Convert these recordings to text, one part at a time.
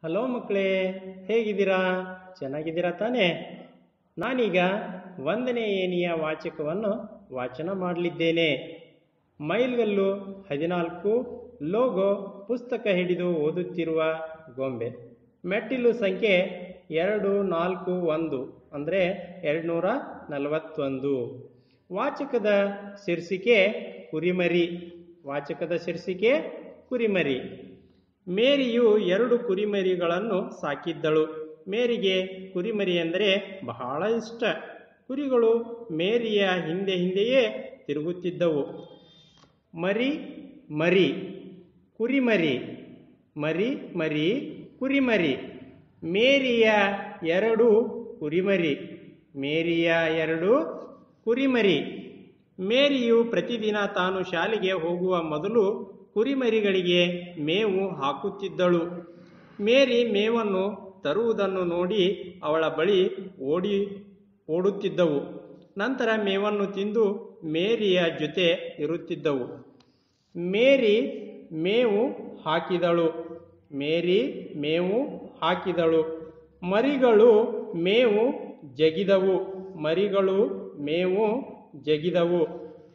hello ಮಕ್ಕಳೇ ಹೇಗಿದ್ದೀರಾ ಚೆನ್ನಾಗಿದ್ದೀರಾ ತಾನೇ ನಾನೀಗ ಒಂದನೇ ಏಣಿಯ ವಾಚಕವನ್ನು ವಾಚನ ಮಾಡಲಿದ್ದೇನೆ ಮೈಲ್ಗಲ್ಲು ಹದಿನಾಲ್ಕು ಲೋಗೋ ಪುಸ್ತಕ ಹಿಡಿದು ಓದುತ್ತಿರುವ ಗೊಂಬೆ ಮೆಟ್ಟಿಲು ಸಂಖ್ಯೆ ಎರಡು ನಾಲ್ಕು ಒಂದು ಅಂದರೆ ಎರಡುನೂರ ನಲವತ್ತೊಂದು ವಾಚಕದ ಶೀರ್ಷಿಕೆ ಕುರಿಮರಿ ವಾಚಕದ ಶೀರ್ಷಿಕೆ ಕುರಿಮರಿ ಮೇರಿಯು ಎರಡು ಕುರಿಮರಿಗಳನ್ನು ಸಾಕಿದ್ದಳು ಮೇರಿಗೆ ಕುರಿಮರಿ ಎಂದರೆ ಬಹಳ ಇಷ್ಟ ಕುರಿಗಳು ಮೇರಿಯ ಹಿಂದೆ ಹಿಂದೆಯೇ ತಿರುಗುತ್ತಿದ್ದವು ಮರಿ ಮರಿ ಕುರಿಮರಿ ಮರಿ ಮರಿ ಕುರಿಮರಿ ಮೇರಿಯ ಎರಡು ಕುರಿಮರಿ ಮೇರಿಯ ಎರಡು ಕುರಿಮರಿ ಮೇರಿಯು ಪ್ರತಿದಿನ ತಾನು ಶಾಲೆಗೆ ಹೋಗುವ ಮೊದಲು ಕುರಿಮರಿಗಳಿಗೆ ಮೇವು ಹಾಕುತ್ತಿದ್ದಳು ಮೇರಿ ಮೇವನ್ನು ತರುವುದನ್ನು ನೋಡಿ ಅವಳ ಬಳಿ ಓಡಿ ಓಡುತ್ತಿದ್ದವು ನಂತರ ಮೇವನ್ನು ತಿಂದು ಮೇರಿಯ ಜೊತೆ ಇರುತ್ತಿದ್ದವು ಮೇರಿ ಮೇವು ಹಾಕಿದಳು ಮೇರಿ ಮೇವು ಹಾಕಿದಳು ಮರಿಗಳು ಮೇವು ಜಗಿದವು ಮರಿಗಳು ಮೇವು ಜಗಿದವು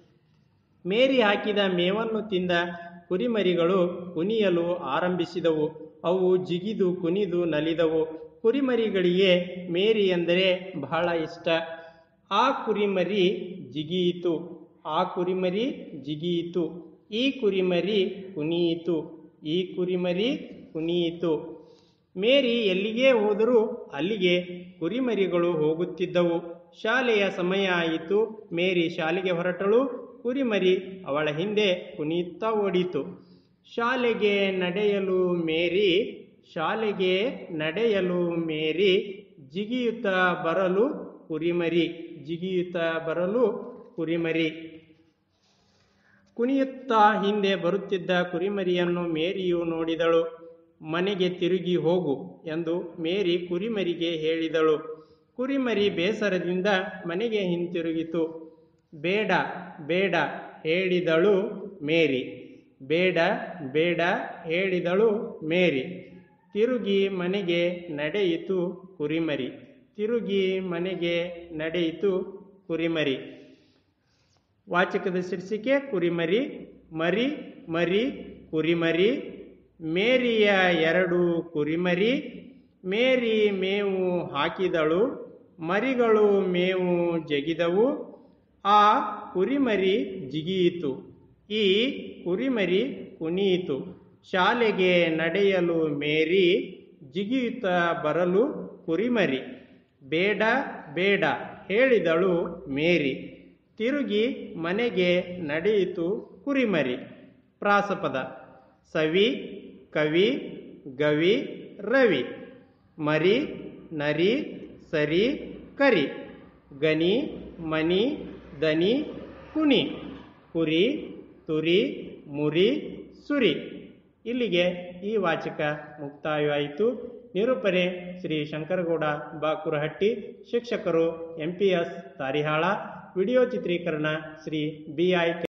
ಮೇರಿ ಹಾಕಿದ ಮೇವನ್ನು ತಿಂದ ಕುರಿಮರಿಗಳು ಕುಣಿಯಲು ಆರಂಭಿಸಿದವು ಅವು ಜಿಗಿದು ಕುಣಿದು ನಲಿದವು ಕುರಿಮರಿಗಳಿಗೆ ಮೇರಿ ಎಂದರೆ ಬಹಳ ಇಷ್ಟ ಆ ಕುರಿಮರಿ ಜಿಗಿಯಿತು ಆ ಕುರಿಮರಿ ಜಿಗಿಯಿತು ಈ ಕುರಿಮರಿ ಕುಣಿಯಿತು ಈ ಕುರಿಮರಿ ಕುಣಿಯಿತು ಮೇರಿ ಎಲ್ಲಿಗೆ ಹೋದರೂ ಅಲ್ಲಿಗೆ ಕುರಿಮರಿಗಳು ಹೋಗುತ್ತಿದ್ದವು ಶಾಲೆಯ ಸಮಯ ಆಯಿತು ಮೇರಿ ಶಾಲೆಗೆ ಹೊರಟಳು ಕುರಿಮರಿ ಅವಳ ಹಿಂದೆ ಕುಣಿಯುತ್ತಾ ಓಡಿತು ಶಾಲೆಗೆ ನಡೆಯಲು ಮೇರಿ ಶಾಲೆಗೆ ನಡೆಯಲು ಮೇರಿ ಜಿಗಿಯುತ್ತಾ ಬರಲು ಕುರಿಮರಿ ಜಿಗಿಯುತ್ತಾ ಬರಲು ಕುರಿಮರಿ ಕುಣಿಯುತ್ತಾ ಹಿಂದೆ ಬರುತ್ತಿದ್ದ ಕುರಿಮರಿಯನ್ನು ಮೇರಿಯು ನೋಡಿದಳು ಮನೆಗೆ ತಿರುಗಿ ಹೋಗು ಎಂದು ಮೇರಿ ಕುರಿಮರಿಗೆ ಹೇಳಿದಳು ಕುರಿಮರಿ ಬೇಸರದಿಂದ ಮನೆಗೆ ಹಿಂತಿರುಗಿತು ಬೇಡ ಬೇಡ ಹೇಳಿದಳು ಮೇರಿ ಬೇಡ ಬೇಡ ಹೇಳಿದಳು ಮೇರಿ ತಿರುಗಿ ಮನೆಗೆ ನಡೆಯಿತು ಕುರಿಮರಿ ತಿರುಗಿ ಮನೆಗೆ ನಡೆಯಿತು ಕುರಿಮರಿ ವಾಚಕದ ಶೀರ್ಷಿಕೆ ಕುರಿಮರಿ ಮರಿ ಮರಿ ಕುರಿಮರಿ ಮೇರಿಯ ಎರಡು ಕುರಿಮರಿ ಮೇರಿ ಮೇವು ಹಾಕಿದಳು ಮರಿಗಳು ಮೇವು ಜಗಿದವು ಆ ಕುರಿಮರಿ ಜಿಗಿಯಿತು ಈ ಕುರಿಮರಿ ಕುಣಿಯಿತು ಶಾಲೆಗೆ ನಡೆಯಲು ಮೇರಿ ಜಿಗಿಯುತ್ತಾ ಬರಲು ಕುರಿಮರಿ ಬೇಡ ಬೇಡ ಹೇಳಿದಳು ಮೇರಿ ತಿರುಗಿ ಮನೆಗೆ ನಡೆಯಿತು ಕುರಿಮರಿ ಪ್ರಾಸಪದ ಸವಿ ಕವಿ ಗವಿ ರವಿ ಮರಿ ನರಿ ಸರಿ ಕರಿ ಗನಿ ಮನಿ ದನಿ ಕುಣಿ ಕುರಿ ತುರಿ ಮುರಿ ಸುರಿ ಇಲ್ಲಿಗೆ ಈ ವಾಚಕ ಮುಕ್ತಾಯವಾಯಿತು ನಿರೂಪಣೆ ಶ್ರೀ ಶಂಕರಗೌಡ ಬಾಕುರಹಟ್ಟಿ ಶಿಕ್ಷಕರು M P S Tarihal video ಚಿತ್ರೀಕರಣ ಶ್ರೀ ಬಿ ಐ